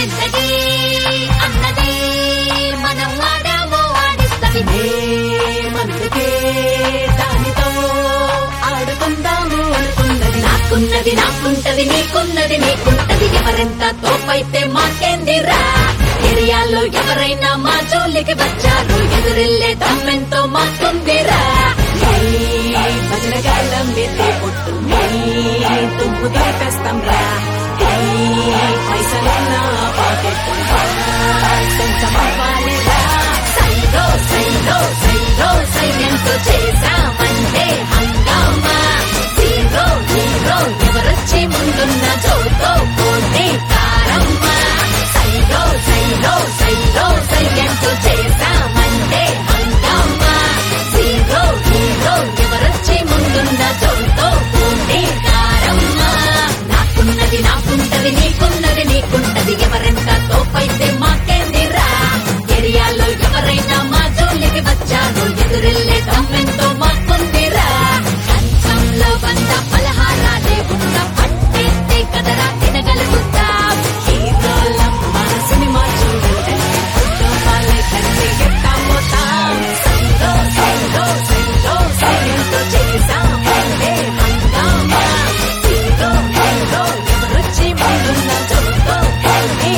జిందగీ అన్నది మనం ఆడామో ఆడిస్తది మందుకే దానితో ఆడుకుందాము అనుకున్నది నాకున్నది నాకుంటది నీకున్నది నీకుంటది ఎవరెంత తోపైతే మాకేందిరా ఏరియాలో ఎవరైనా మా జోలికి వచ్చారు ఎదురెళ్ళే దమ్మెంతో మాకుందిరా భజనగాళ్ళం ఎత్తే పొట్టు తుమ్ము దులిపేస్తాం రా పైసలున్న పాకెట్ సొంతం అవ్వాలిరా సైరో సైరో సైరో సైన్యంతో చేశామంటే హంగామా హీరో హీరో ఎవరొచ్చి ముందున్న జోతో పోటీ కారమ్మా సైరో సైరో సైరో సైన్యంతో చేశామంటే హంగామా హీరో హీరో ఎవరొచ్చి ముందున్న జోతో పోటీ కారమ్మా నాకున్నది నాకుంటది నీకున్నది నీకుంటది ఎవరెంత తోపైతే మాకేందిరా ఏరియాలో ఎవరైనా మా జోలికి వచ్చారు ఎదురెళ్ళే దమ్మెంతో మాకుందిరా కంచంలో వంద పలహారాలే ఉన్న పట్టేస్తే కదరా తినగలుగుతా హీరోలం మన సినిమా చూడండి వాళ్ళే కంటి ఎత్తాపోతాం సైరో సైరో సైరో సైన్యంతో చేశామంటే హంగామా హీరో హీరో ఎవరొచ్చి ముందున్న జోతో పోటీ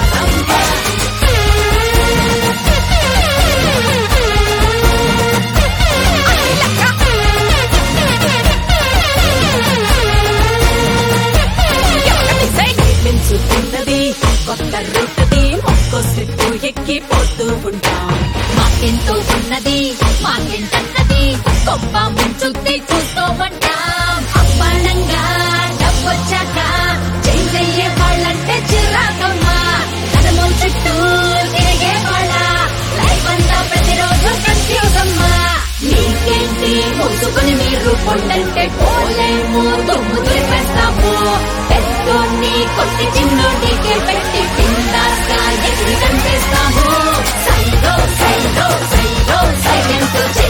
మించు తిన్నది కొత్త రొట్టది ఒక్కో స్టెప్పు ఎక్కి పోతూ ఉంటాం మాకెంతో ఉన్నది మాకెంతన్నది గొప్ప ముంచుద్ది చూసుకోమంటాం అప్పనంగా డబ్బొచ్చాక చేంజ్ అయ్యే వాళ్ళంటే చిరాకమ్మా కదమో చుట్టూ తిరిగే వాళ్ళ లైఫ్ అంతా ప్రతిరోజు కన్ఫ్యూజ్ అమ్మా మీకేంటి మూసుకొని మీరు కొండంటే పోలేము దుమ్ము దులిపేస్తాము పెద్దోన్ని కొట్టి చిన్నోడికే పెట్టి పిండాస్గా ఎగిరి కనిపిస్తాము సైరో సైరో సైరో సైలెంట్